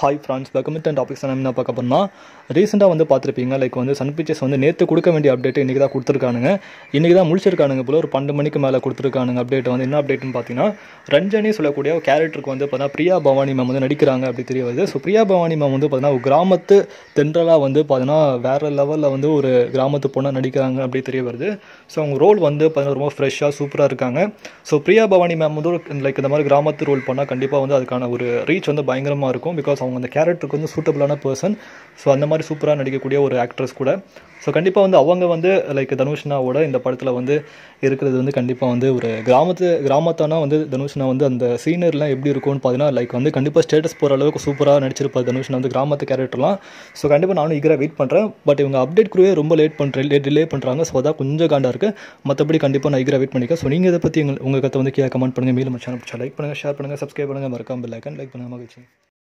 hi friends welcome to topics நம்ம என்ன பார்க்க போனால் ரீசெண்டாக வந்து பார்த்துருப்பீங்க லைக் வந்து சன் பிக்சர்ஸ் வந்து நேற்று கொடுக்க வேண்டிய அப்டேட் இன்றைக்கி தான் கொடுத்துருக்கானுங்க இன்றைக்கி தான் முடிச்சிருக்கானுங்க போல ஒரு பன்னெண்டு மணிக்கு மேலே கொடுத்துருக்கானுங்க அப்டேட் வந்து என்ன அப்டேட்னு பார்த்தீங்கன்னா ரஞ்சனி சொல்லக்கூடிய ஒரு கேரக்டருக்கு வந்து பார்த்தீங்கன்னா பிரியா பவானி மேம் வந்து நடிக்கிறாங்க அப்படி தெரிய வருது ஸோ பிரியா பவானி மேம் வந்து பார்த்தீங்கன்னா ஒரு கிராமத்து தென்றலாக வந்து பார்த்தீங்கன்னா வேறு லெவலில் வந்து ஒரு கிராமத்து பொண்ணாக நடிக்கிறாங்க அப்படி தெரிய வருது ஸோ அவங்க ரோல் வந்து பார்த்தீங்கன்னா ரொம்ப ஃப்ரெஷ்ஷாக சூப்பராக இருக்காங்க ஸோ பிரியா பவானி மேம் வந்து லைக் இந்த மாதிரி கிராமத்து ரோல் பண்ணால் கண்டிப்பாக வந்து அதுக்கான ஒரு ரீச் வந்து பயங்கரமாக இருக்கும் பிகாஸ் அவங்க அந்த கேரக்டருக்கு வந்து சூட்டபிளான பர்சன் ஸோ அந்த மாதிரி சூப்பராக நடிக்கக்கூடிய ஒரு ஆக்ட்ரஸ் கூட ஸோ கண்டிப்பாக வந்து அவங்க வந்து லைக் தனுஷ்னாவோட இந்த படத்தில் வந்து இருக்கிறது வந்து கண்டிப்பாக வந்து ஒரு கிராமத்து கிராமத்தானா வந்து தனுஷ்னா வந்து அந்த சீனர்லாம் எப்படி இருக்கும்னு பார்த்தீங்கன்னா லைக் வந்து கண்டிப்பாக ஸ்டேட்டஸ் போகிற அளவுக்கு சூப்பராக நடிச்சிருப்பார் தனுஷ்னா வந்து கிராமத்து கேரக்டர்லாம் ஸோ கண்டிப்பாக நானும் ஈகராக வெயிட் பண்ணுறேன் பட் இவங்க அப்டேட் குருவே ரொம்ப லேட் பண்ணுறேன் லேட் டிலே பண்ணுறாங்க ஸோ அதான் கொஞ்சம் காண்டாக இருக்குது மற்றபடி கண்டிப்பாக நான் ஈகராக வெயிட் பண்ணிக்க ஸோ நீங்கள் இதை பற்றி உங்கள் உங்கள் கத்தை வந்து கீழே கமெண்ட் பண்ணுங்கள் மேலும் சேனல் லைக் பண்ணுங்கள் ஷேர் பண்ணுங்கள் சப்ஸ்கிரைப் பண்ணுங்கள் மறக்காமல் பெல் ஐக்கன் லைக் பண்ணுங்கள் மகிழ்ச்சி